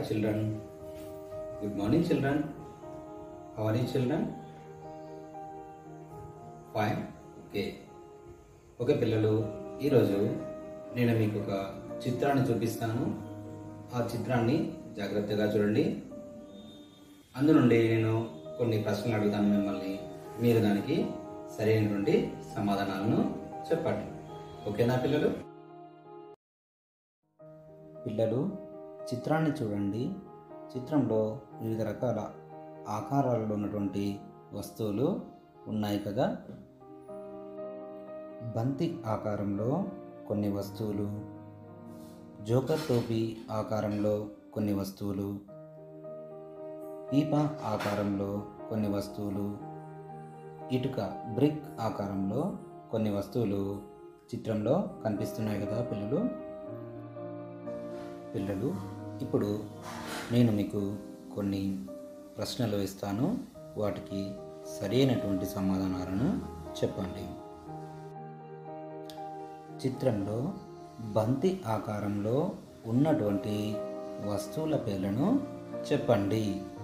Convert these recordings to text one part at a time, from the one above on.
children. Good morning, children. How are you, children? Fine okay okay పిల్లలు ఈరోజు నేను మీకు ఒక చిత్రాన్ని చూపిస్తాను ఆ చిత్రాన్ని జాగ్రత్తగా చూడండి అందు నుండి నేను కొన్ని ప్రశ్నలు అడుగుతాను మిమ్మల్ని మీరు దానికి సరైనటువంటి సమాధానాలను చెప్పండి ఓకేనా పిల్లలు పిల్లలు చిత్రాన్ని చూడండి చిత్రంలో వివిధ రకాల ఆకారాలలో ఉన్నటువంటి వస్తువులు ఉన్నాయి కదా బంతి ఆకారంలో కొన్ని వస్తువులు జోకర్ టోపీ ఆకారంలో కొన్ని వస్తువులు పీప ఆకారంలో కొన్ని వస్తువులు ఇటుక బ్రిక్ ఆకారంలో కొన్ని వస్తువులు చిత్రంలో కనిపిస్తున్నాయి కదా పిల్లలు పిల్లలు ఇప్పుడు నేను మీకు కొన్ని ప్రశ్నలు ఇస్తాను వాటికి సరైనటువంటి సమాధానాలను చెప్పండి చిత్రంలో బంతి ఆకారంలో ఉన్నటువంటి వస్తువుల పేర్లను చెప్పండి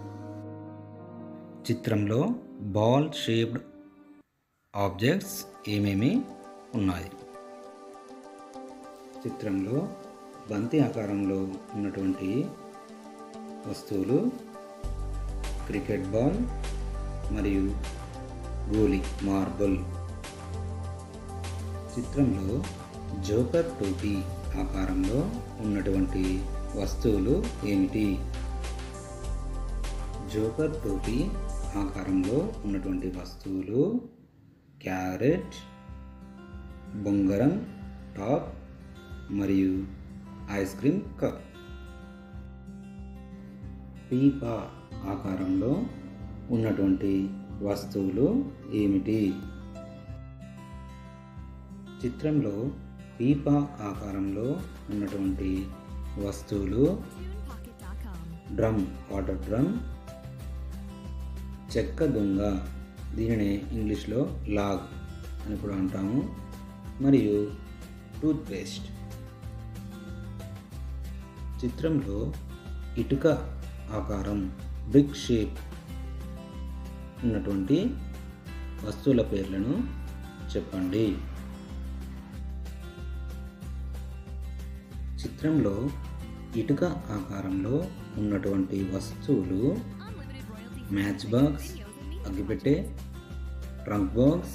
చిత్రంలో బాల్ షేప్డ్ ఆబ్జెక్ట్స్ ఏమేమి ఉన్నాయి చిత్రంలో బంతి ఆకారంలో ఉన్నటువంటి వస్తువులు క్రికెట్ బాల్ మరియు గోలి మార్బుల్ చిత్రంలో జోకర్ టోపీ ఆకారంలో ఉన్నటువంటి వస్తువులు ఏమిటి జోకర్ టోపీ ఆకారంలో ఉన్నటువంటి వస్తువులు క్యారెట్ బొంగరం టాప్ మరియు ఐస్ క్రీమ్ కప్ పీపా ఆకారంలో ఉన్నటువంటి వస్తువులు ఏమిటి చిత్రంలో పీపా ఆకారంలో ఉన్నటువంటి వస్తువులు డ్రమ్ వాటర్ డ్రమ్ చెక్క దొంగ దీనినే ఇంగ్లీష్లో లాగ్ అని కూడా అంటాము మరియు టూత్పేస్ట్ చిత్రంలో ఇటుక ఆకారం బ్రిక్ షేప్ ఉన్నటువంటి వస్తువుల పేర్లను చెప్పండి చిత్రంలో ఇటుక ఆకారంలో ఉన్నటువంటి వస్తువులు మ్యాచ్ బాక్స్ అగ్గిపెట్టె trunk box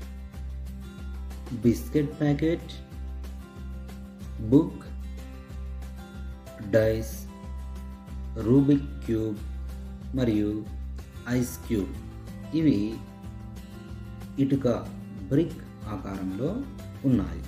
biscuit packet book dice Rubik cube మరియు ఐస్ క్యూబ్ ఇవి ఇటుక బ్రిక్ ఆకారంలో ఉన్నాయి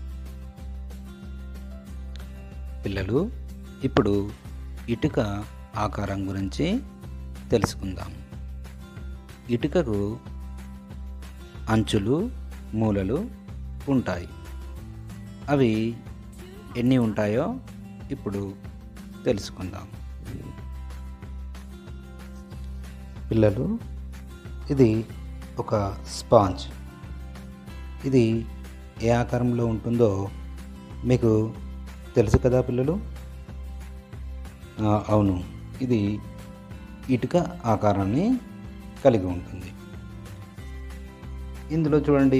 పిల్లలు ఇప్పుడు ఇటుక ఆకారం గురించి తెలుసుకుందాం ఇటుకకు అంచులు మూలలు ఉంటాయి అవి ఎన్ని ఉంటాయో ఇప్పుడు తెలుసుకుందాం పిల్లలు ఇది ఒక స్పాంజ్ ఇది ఏ ఆకారంలో ఉంటుందో మీకు తెలుసు కదా పిల్లలు ఆ, అవును ఇది ఇటుక ఆకారాన్ని కలిగి ఉంటుంది ఇందులో చూడండి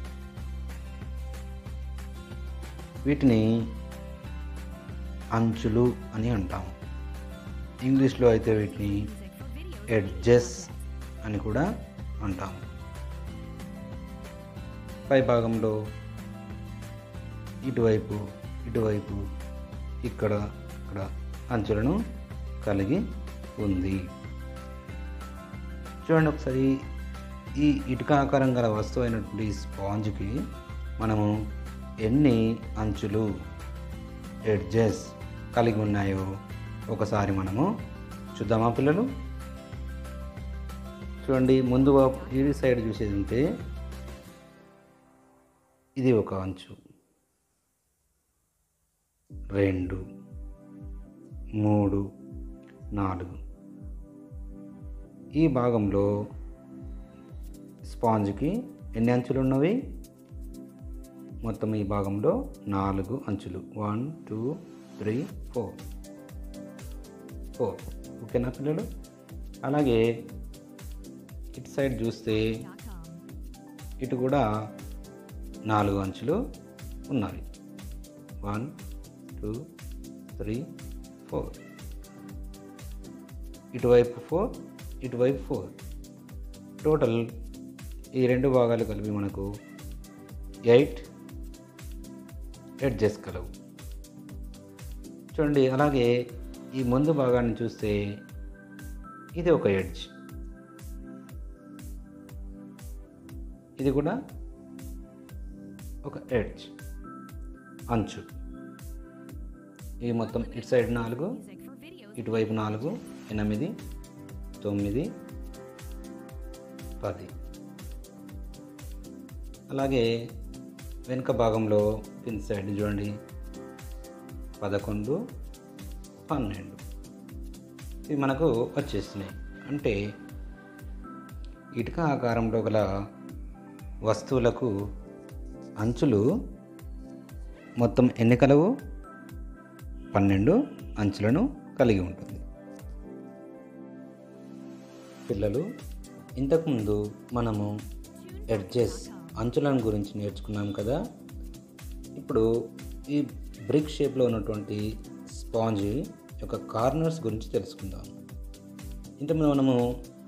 వీటిని అంచులు అని అంటాం ఇంగ్లీష్లో అయితే వీటిని ఎడ్జెస్ అని కూడా అంటాం పై భాగంలో ఇటువైపు ఇటువైపు ఇక్కడ ఇక్కడ అంచులను కలిగి ఉంది చూడండి ఒకసారి ఈ ఇటుక ఆకారం గల వస్తువు అయినటువంటి స్పాంజ్కి మనము ఎన్ని అంచులు ఎడ్జెస్ కలిగి ఉన్నాయో ఒకసారి మనము చూద్దామా పిల్లలు చూడండి ముందు వైపు ఈ సైడ్ చూసేది ఉంటే ఇది ఒక అంచు రెండు మూడు నాలుగు ఈ భాగంలో స్పాంజ్కి ఎన్ని అంచులు ఉన్నవి మొత్తం ఈ భాగంలో నాలుగు అంచులు one two three four four ఓకేనా పిల్లలు అలాగే ఇటు సైడ్ చూస్తే ఇటు కూడా నాలుగు అంచులు ఉన్నాయి వన్ టూ త్రీ ఫోర్ ఇటువైపు ఫోర్ ఇటువైపు ఫోర్ టోటల్ ఈ రెండు భాగాలు కలిపి మనకు ఎయిట్ ఎడ్జెస్ కలవు చూడండి అలాగే ఈ ముందు భాగాన్ని చూస్తే ఇది ఒక ఎడ్జ్ ఇది కూడా ఒక ఎడ్జ్ అంచు ఇవి మొత్తం ఇటు సైడ్ నాలుగు ఇటువైపు నాలుగు ఎనిమిది తొమ్మిది పది అలాగే వెనుక భాగంలో కింద సైడ్ చూడండి పదకొండు పన్నెండు ఇవి మనకు వచ్చేసినాయి అంటే ఇటుక ఆకారంలో గల వస్తువులకు అంచులు మొత్తం ఎన్ని కలవు పన్నెండు అంచులను కలిగి ఉంటుంది పిల్లలు ఇంతకుముందు మనము ఎడ్జెస్ అంచులను గురించి నేర్చుకున్నాం కదా ఇప్పుడు ఈ బ్రిక్ షేప్లో ఉన్నటువంటి స్పాంజ్ యొక్క కార్నర్స్ గురించి తెలుసుకుందాం ఇంతకుముందు మనము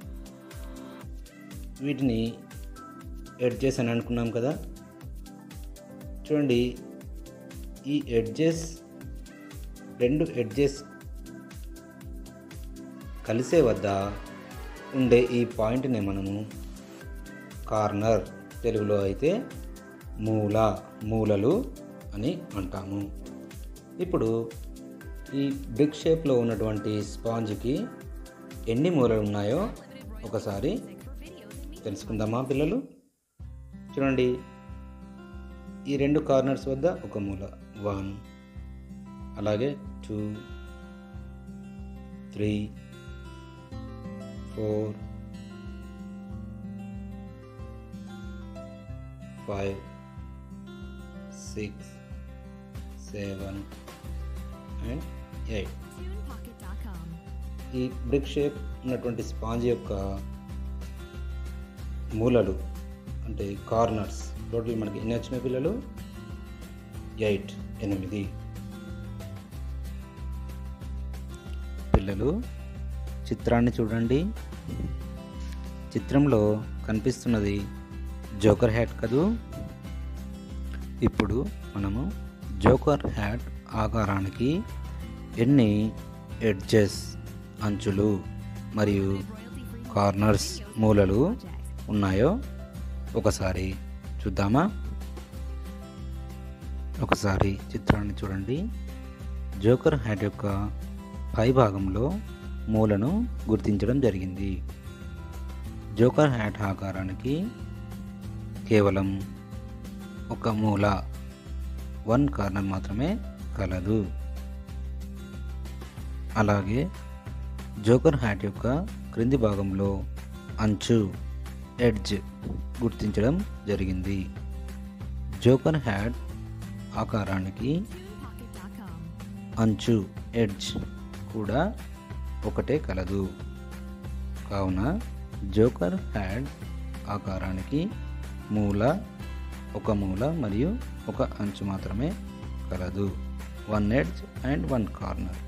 వీటిని ఎడ్జెస్ అని అనుకున్నాం కదా చూడండి ఈ ఎడ్జెస్ రెండు ఎడ్జెస్ కలిసే వద్ద ఉండే ఈ పాయింట్ని మనము కార్నర్ తెలుగులో అయితే మూల మూలలు అని అంటాము ఇప్పుడు ఈ బ్రిక్ షేప్లో ఉన్నటువంటి స్పాంజ్కి ఎన్ని మూలలు ఉన్నాయో ఒకసారి తెలుసుకుందామా పిల్లలు చూడండి ఈ రెండు కార్నర్స్ వద్ద ఒక మూల వన్ అలాగే two three four five six seven and eight ఈ బ్రిక్ షేప్ ఉన్నటువంటి స్పాంజ్ యొక్క మూలలు అంటే కార్నర్స్ టోటల్ మనకి ఎన్ని వచ్చిన పిల్లలు ఎయిట్ ఎనిమిది పిల్లలు చిత్రాన్ని చూడండి చిత్రంలో కనిపిస్తున్నది జోకర్ హ్యాట్ కదూ ఇప్పుడు మనము జోకర్ హ్యాట్ ఆకారానికి ఎన్ని ఎడ్జెస్ అంచులు మరియు కార్నర్స్ మూలలు ఉన్నాయో ఒకసారి చూద్దామా ఒకసారి చిత్రాన్ని చూడండి జోకర్ హ్యాట్ యొక్క పై భాగంలో మూలను గుర్తించడం జరిగింది జోకర్ హ్యాట్ ఆకారానికి కేవలం ఒక మూల వన్ కార్నర్ మాత్రమే కలదు అలాగే జోకర్ హ్యాట్ యొక్క క్రింది భాగంలో అంచు ఎడ్జ్ గుర్తించడం జరిగింది జోకర్ హ్యాట్ ఆకారానికి అంచు ఎడ్జ్ కూడా ఒకటే కలదు కావున జోకర్ హ్యాడ్ ఆకారానికి మూల ఒక మూల మరియు ఒక అంచు మాత్రమే కలదు one edge and one corner